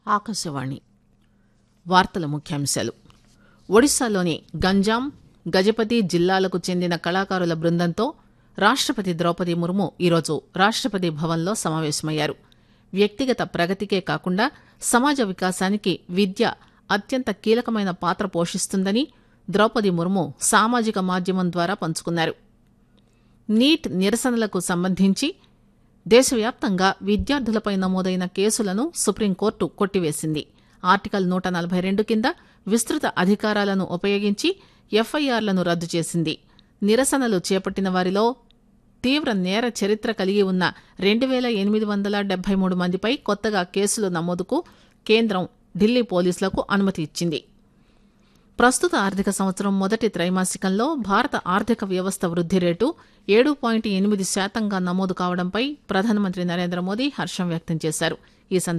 ఆకాశవాణి వార్తల ముఖ్యాంశాలు ఒడిశాలోని గంజాం గజపతి జిల్లాలకు చెందిన కళాకారుల బృందంతో రాష్టపతి ద్రౌపది ముర్ము ఈరోజు రాష్టపతి భవన్లో సమావేశమయ్యారు వ్యక్తిగత ప్రగతికే కాకుండా సమాజ వికాసానికి విద్య అత్యంత కీలకమైన పాత్ర పోషిస్తుందని ద్రౌపది ముర్ము సామాజిక మాధ్యమం ద్వారా పంచుకున్నారు నీట్ నిరసనలకు సంబంధించి దేశవ్యాప్తంగా విద్యార్థులపై నమోదైన కేసులను సుప్రీంకోర్టు కొట్టివేసింది ఆర్టికల్ నూట నలభై రెండు కింద విస్తృత అధికారాలను ఉపయోగించి ఎఫ్ఐఆర్లను రద్దు చేసింది నిరసనలు చేపట్టిన వారిలో తీవ్ర నేర చరిత్ర కలిగి ఉన్న రెండు పేల ఎనిమిది వందల డెబ్బై మూడు మందిపై కొత్తగా కేసులు నమోదుకు కేంద్రం ఢిల్లీ పోలీసులకు అనుమతి ఇచ్చింది ప్రస్తుత ఆర్థిక సంవత్సరం మొదటి త్రైమాసికంలో భారత ఆర్థిక వ్యవస్థ వృద్ది రేటు ఏడు పాయింట్ ఎనిమిది శాతంగా నమోదు కావడంపై ప్రధానమంత్రి నరేంద్ర మోదీ హర్షం వ్యక్తం చేశారు ఈ సందర్భంగా